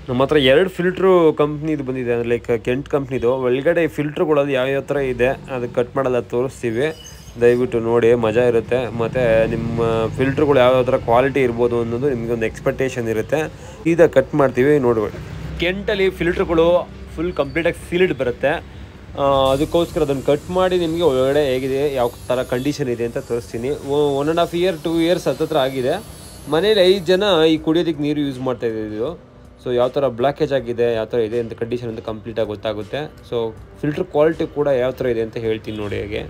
ನಮ್ಮ ಹತ್ರ ಎರಡು ಫಿಲ್ಟ್ರು ಕಂಪ್ನಿದು ಬಂದಿದೆ ಲೈಕ್ ಕೆಂಟ್ ಕಂಪ್ನಿದು ಒಳಗಡೆ ಫಿಲ್ಟ್ರುಗಳದು ಯಾವ್ಯಾವ ಥರ ಇದೆ ಅದು ಕಟ್ ಮಾಡೋಲ್ಲ ತೋರಿಸ್ತೀವಿ ದಯವಿಟ್ಟು ನೋಡಿ ಮಜಾ ಇರುತ್ತೆ ಮತ್ತು ನಿಮ್ಮ ಫಿಲ್ಟ್ರುಗಳು ಯಾವ್ಯಾವ ಥರ ಕ್ವಾಲಿಟಿ ಇರ್ಬೋದು ಅನ್ನೋದು ನಿಮಗೆ ಒಂದು ಎಕ್ಸ್ಪೆಕ್ಟೇಷನ್ ಇರುತ್ತೆ ಈಗ ಕಟ್ ಮಾಡ್ತೀವಿ ನೋಡಿ ಕೆಂಟಲ್ಲಿ ಫಿಲ್ಟ್ರುಗಳು ಫುಲ್ ಕಂಪ್ಲೀಟಾಗಿ ಸೀಲ್ಡ್ ಬರುತ್ತೆ ಆ, ಅದಕ್ಕೋಸ್ಕರ ಅದನ್ನು ಕಟ್ ಮಾಡಿ ನಿಮಗೆ ಒಳಗಡೆ ಹೇಗಿದೆ ಯಾವ ಥರ ಕಂಡೀಷನ್ ಇದೆ ಅಂತ ತೋರಿಸ್ತೀನಿ one and half year two years ಹತ್ತತ್ರ ಆಗಿದೆ ಮನೇಲಿ ಐದು ಜನ ಈ ಕುಡಿಯೋದಕ್ಕೆ ನೀರು ಯೂಸ್ ಮಾಡ್ತಾ ಇದ್ದಿದ್ದು ಸೊ ಯಾವ ಥರ ಬ್ಲಾಕೇಜ್ ಆಗಿದೆ ಯಾವ ಥರ ಇದೆ ಅಂತ ಕಂಡೀಷನ್ ಅಂತ ಕಂಪ್ಲೀಟಾಗಿ ಗೊತ್ತಾಗುತ್ತೆ ಸೊ ಫಿಲ್ಟರ್ ಕ್ವಾಲಿಟಿ ಕೂಡ ಯಾವ ಥರ ಇದೆ ಅಂತ ಹೇಳ್ತೀನಿ ನೋಡಿ ಹೇಗೆ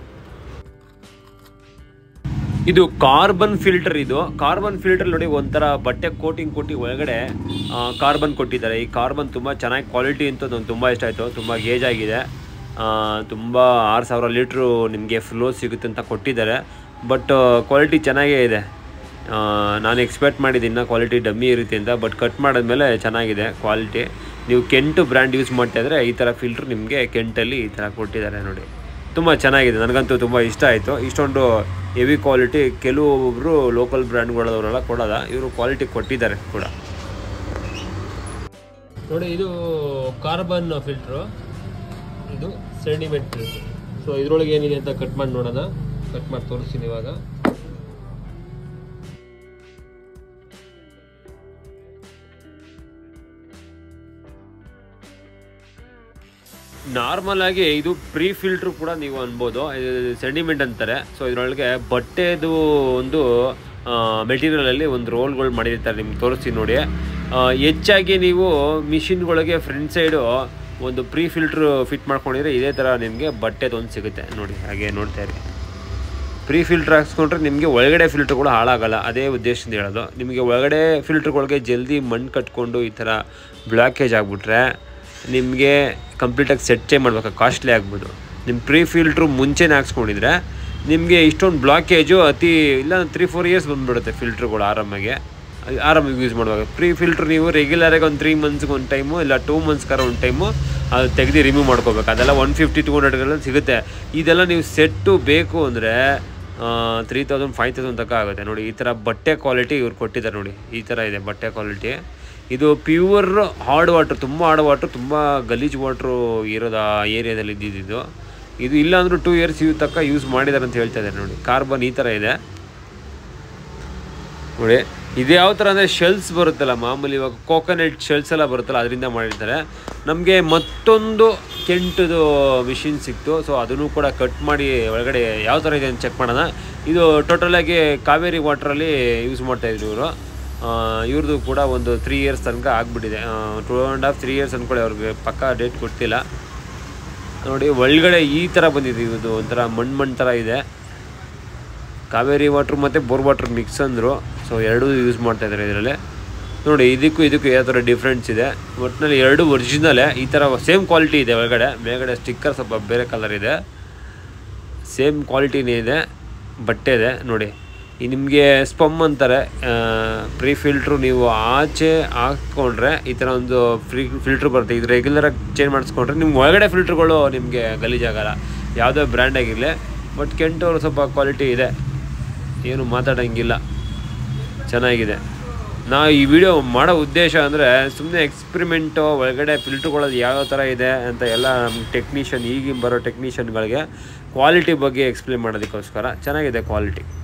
ಇದು ಕಾರ್ಬನ್ ಫಿಲ್ಟರ್ ಇದು ಕಾರ್ಬನ್ ಫಿಲ್ಟರ್ ನೋಡಿ ಒಂಥರ ಬಟ್ಟೆ ಕೋಟಿಂಗ್ ಕೊಟ್ಟು ಒಳಗಡೆ ಕಾರ್ಬನ್ ಕೊಟ್ಟಿದ್ದಾರೆ ಈ ಕಾರ್ಬನ್ ತುಂಬ ಚೆನ್ನಾಗಿ ಕ್ವಾಲಿಟಿ ಅಂತ ನನಗೆ ತುಂಬ ಇಷ್ಟ ಆಯಿತು ತುಂಬ ಗೇಜ್ ಆಗಿದೆ ಆ, ತುಂಬ ಆರು ಸಾವಿರ ಲೀಟ್ರು ನಿಮಗೆ ಫ್ಲೋ ಸಿಗುತ್ತೆ ಅಂತ ಕೊಟ್ಟಿದ್ದಾರೆ ಬಟ್ ಕ್ವಾಲಿಟಿ ಚೆನ್ನಾಗೇ ಇದೆ ಆ, ನಾನು ಎಕ್ಸ್ಪೆಕ್ಟ್ ಮಾಡಿದ್ದು ಇನ್ನೂ ಕ್ವಾಲಿಟಿ ಡಮ್ಮಿ ಇರುತ್ತೆ ಅಂತ ಬಟ್ ಕಟ್ ಮಾಡಿದ್ಮೇಲೆ ಚೆನ್ನಾಗಿದೆ ಕ್ವಾಲಿಟಿ ನೀವು ಕೆಂಟು ಬ್ರ್ಯಾಂಡ್ ಯೂಸ್ ಮಾಡ್ತಾ ಇದ್ರೆ ಈ ಥರ ಫಿಲ್ಟ್ರ್ ನಿಮಗೆ ಕೆಂಟಲ್ಲಿ ಈ ಥರ ಕೊಟ್ಟಿದ್ದಾರೆ ನೋಡಿ ತುಂಬ ಚೆನ್ನಾಗಿದೆ ನನಗಂತೂ ತುಂಬ ಇಷ್ಟ ಆಯಿತು ಇಷ್ಟೊಂದು ಹೆವಿ ಕ್ವಾಲಿಟಿ ಕೆಲವೊಬ್ಬರು ಲೋಕಲ್ ಬ್ರ್ಯಾಂಡ್ಗಳವರೆಲ್ಲ ಕೊಡೋದ ಇವರು ಕ್ವಾಲಿಟಿ ಕೊಟ್ಟಿದ್ದಾರೆ ಕೂಡ ನೋಡಿ ಇದು ಕಾರ್ಬನ್ ಫಿಲ್ಟ್ರು ಇದು ಸೆಡಿಮೆಂಟ್ ಫಿಲ್ಟ್ರ್ ಸೊ ಇದ್ರೊಳಗೆ ಏನಿದೆ ಅಂತ ಕಟ್ ಮಾಡಿ ನೋಡೋಣ ಕಟ್ ಮಾಡಿ ತೋರಿಸ್ತೀನಿ ಇವಾಗ ನಾರ್ಮಲ್ ಆಗಿ ಇದು ಪ್ರೀ ಫಿಲ್ಟ್ರ್ ಕೂಡ ನೀವು ಅನ್ಬೋದು ಸೆಂಡಿಮೆಂಟ್ ಅಂತಾರೆ ಸೊ ಇದರೊಳಗೆ ಬಟ್ಟೆದು ಒಂದು ಮೆಟೀರಿಯಲ್ ಅಲ್ಲಿ ಒಂದು ರೋಲ್ಗಳು ಮಾಡಿರ್ತಾರೆ ನಿಮ್ಗೆ ತೋರಿಸ್ತೀನಿ ನೋಡಿ ಆ, ಹೆಚ್ಚಾಗಿ ನೀವು ಮಿಷಿನ್ಗಳಿಗೆ ಫ್ರಂಟ್ ಸೈಡು ಒಂದು ಪ್ರೀ ಫಿಲ್ಟ್ರ್ ಫಿಟ್ ಮಾಡ್ಕೊಂಡಿದ್ರೆ ಇದೇ ಥರ ನಿಮಗೆ ಬಟ್ಟೆದೊಂದು ಸಿಗುತ್ತೆ ನೋಡಿ ಹಾಗೆ ನೋಡ್ತಾ ಇರಿ ಪ್ರೀ ಫಿಲ್ಟರ್ ಹಾಕ್ಸ್ಕೊಂಡ್ರೆ ನಿಮಗೆ ಒಳಗಡೆ ಫಿಲ್ಟರ್ಗಳು ಹಾಳಾಗಲ್ಲ ಅದೇ ಉದ್ದೇಶದಿಂದ ಹೇಳೋದು ನಿಮಗೆ ಒಳಗಡೆ ಫಿಲ್ಟರ್ಗಳಿಗೆ ಜಲ್ದಿ ಮಣ್ಣು ಕಟ್ಕೊಂಡು ಈ ಥರ ಬ್ಲಾಕೇಜ್ ಆಗಿಬಿಟ್ರೆ ನಿಮಗೆ ಕಂಪ್ಲೀಟಾಗಿ ಸೆಟ್ ಚೇಂಜ್ ಮಾಡ್ಬೇಕು ಕಾಸ್ಟ್ಲಿ ಆಗ್ಬೋದು ನಿಮ್ಮ ಪ್ರೀ ಫಿಲ್ಟ್ರು ಮುಂಚೆನೇ ಹಾಕ್ಸ್ಕೊಂಡಿದ್ರೆ ನಿಮಗೆ ಇಷ್ಟೊಂದು ಬ್ಲಾಕೇಜು ಅತಿ ಇಲ್ಲ ತ್ರೀ ಫೋರ್ ಇಯರ್ಸ್ ಬಂದುಬಿಡುತ್ತೆ ಫಿಲ್ಟ್ರುಗಳು ಆರಾಮಾಗಿ ಆರಾಮಾಗಿ ಯೂಸ್ ಮಾಡುವಾಗ ಪ್ರೀ ಫಿಲ್ಟ್ರ್ ನೀವು ರೆಗ್ಯುಲರಾಗಿ ಒಂದು ತ್ರೀ ಮಂತ್ಸ್ಗೆ ಒಂದು ಟೈಮು ಇಲ್ಲ ಟೂ ಮಂತ್ಸ್ಗಾರ ಒಂದು ಟೈಮು ಅದು ತೆಗೆದು ರಿಮೂವ್ ಮಾಡ್ಕೋಬೇಕು ಅದೆಲ್ಲ ಒನ್ ಫಿಫ್ಟಿ ಟೂ ಹಂಡ್ರೆಡ್ಗಳಲ್ಲಿ ಸಿಗುತ್ತೆ ಇದೆಲ್ಲ ನೀವು ಸೆಟ್ಟು ಬೇಕು ಅಂದರೆ ತ್ರೀ ತೌಸಂಡ್ ಫೈವ್ ತೌಸಂಡ್ ತನಕ ಆಗುತ್ತೆ ನೋಡಿ ಈ ಥರ ಬಟ್ಟೆ ಕ್ವಾಲಿಟಿ ಇವ್ರು ಕೊಟ್ಟಿದ್ದಾರೆ ನೋಡಿ ಈ ಥರ ಇದೆ ಬಟ್ಟೆ ಕ್ವಾಲಿಟಿ ಇದು ಪ್ಯೂರ್ ಹಾರ್ಡ್ ವಾಟ್ರ್ ತುಂಬ ಹಾರ್ಡ್ ವಾಟ್ರ್ ತುಂಬ ಗಲೀಜ್ ವಾಟ್ರು ಇರೋದು ಆ ಏರಿಯಾದಲ್ಲಿ ಇದ್ದಿದ್ದು ಇದು ಇಲ್ಲ ಅಂದರೂ ಟೂ ಇಯರ್ಸ್ ಇವ್ ತಕ್ಕ ಯೂಸ್ ಮಾಡಿದ್ದಾರೆ ಅಂತ ಹೇಳ್ತಾ ಇದ್ದಾರೆ ನೋಡಿ ಕಾರ್ಬನ್ ಈ ಥರ ಇದೆ ನೋಡಿ ಇದು ಯಾವ ಥರ ಅಂದರೆ ಶೆಲ್ಸ್ ಬರುತ್ತಲ್ಲ ಮಾಮೂಲಿ ಇವಾಗ ಕೋಕೋನಟ್ ಶೆಲ್ಸ್ ಎಲ್ಲ ಬರುತ್ತಲ್ಲ ಅದರಿಂದ ಮಾಡಿರ್ತಾರೆ ನಮಗೆ ಮತ್ತೊಂದು ಕೆಂಟದು ಮಿಷಿನ್ ಸಿಕ್ತು ಸೊ ಅದನ್ನು ಕೂಡ ಕಟ್ ಮಾಡಿ ಒಳಗಡೆ ಯಾವ ಥರ ಇದೆ ಅಂತ ಚೆಕ್ ಮಾಡೋಣ ಇದು ಟೋಟಲಾಗಿ ಕಾವೇರಿ ವಾಟ್ರಲ್ಲಿ ಯೂಸ್ ಮಾಡ್ತಾಯಿದ್ರು ಇವರು ಇವ್ರದ್ದು ಕೂಡ ಒಂದು ತ್ರೀ ಇಯರ್ಸ್ ತನಕ ಆಗಿಬಿಟ್ಟಿದೆ two and half three years ಅಂದ್ಕೊಳ್ಳಿ ಅವ್ರಿಗೆ ಪಕ್ಕಾ ಡೇಟ್ ಕೊಡ್ತಿಲ್ಲ ನೋಡಿ ಒಳಗಡೆ ಈ ಥರ ಬಂದಿದೆ ಇದು ಒಂಥರ ಮಣ್ಣು ಮಣ್ಣು ಥರ ಇದೆ ಕಾವೇರಿ ವಾಟ್ರ್ ಮತ್ತು ಬೋರ್ ವಾಟ್ರ್ ಮಿಕ್ಸ್ ಅಂದರು ಸೊ ಎರಡೂ ಯೂಸ್ ಮಾಡ್ತಾ ಇದ್ದಾರೆ ಇದರಲ್ಲಿ ನೋಡಿ ಇದಕ್ಕೂ ಇದಕ್ಕೂ ಯಾವ ಥರ ಡಿಫ್ರೆನ್ಸ್ ಇದೆ ಒಟ್ಟಿನಲ್ಲಿ ಎರಡು ಒರಿಜಿನಲೇ ಈ ಥರ ಸೇಮ್ ಕ್ವಾಲಿಟಿ ಇದೆ ಒಳಗಡೆ ಮೇಲ್ಗಡೆ ಸ್ಟಿಕ್ಕರ್ ಸ್ವಲ್ಪ ಬೇರೆ ಕಲರ್ ಇದೆ ಸೇಮ್ ಕ್ವಾಲಿಟಿನೇ ಇದೆ ಬಟ್ಟೆ ಇದೆ ನೋಡಿ ಈ ನಿಮಗೆ ಸ್ಪಮ್ ಅಂತಾರೆ ಪ್ರೀ ಫಿಲ್ಟ್ರು ನೀವು ಆಚೆ ಹಾಕ್ಕೊಂಡ್ರೆ ಈ ಥರ ಒಂದು ಫ್ರೀ ಫಿಲ್ಟ್ರ್ ಬರುತ್ತೆ ಇದು ರೆಗ್ಯುಲರಾಗಿ ಚೇಂಜ್ ಮಾಡಿಸ್ಕೊಂಡ್ರೆ ನಿಮ್ಗೆ ಒಳಗಡೆ ಫಿಲ್ಟ್ರುಗಳು ನಿಮಗೆ ಗಲೀಜಾಗಲ್ಲ ಯಾವುದೇ ಬ್ರ್ಯಾಂಡ್ ಆಗಿರಲಿ ಬಟ್ ಕೆಂಟು ಸ್ವಲ್ಪ ಕ್ವಾಲಿಟಿ ಇದೆ ಏನು ಮಾತಾಡೋಂಗಿಲ್ಲ ಚೆನ್ನಾಗಿದೆ ನಾ ಈ ವಿಡಿಯೋ ಮಾಡೋ ಉದ್ದೇಶ ಅಂದರೆ ಸುಮ್ಮನೆ ಎಕ್ಸ್ಪೆರಿಮೆಂಟು ಒಳಗಡೆ ಫಿಲ್ಟ್ರುಗಳದ್ದು ಯಾವ ಥರ ಇದೆ ಅಂತ ಎಲ್ಲ ನಮ್ಮ ಟೆಕ್ನಿಷಿಯನ್ ಈಗಿನ ಬರೋ ಟೆಕ್ನಿಷಿಯನ್ಗಳಿಗೆ ಕ್ವಾಲಿಟಿ ಬಗ್ಗೆ ಎಕ್ಸ್ಪ್ಲೇನ್ ಮಾಡೋದಕ್ಕೋಸ್ಕರ ಚೆನ್ನಾಗಿದೆ ಕ್ವಾಲಿಟಿ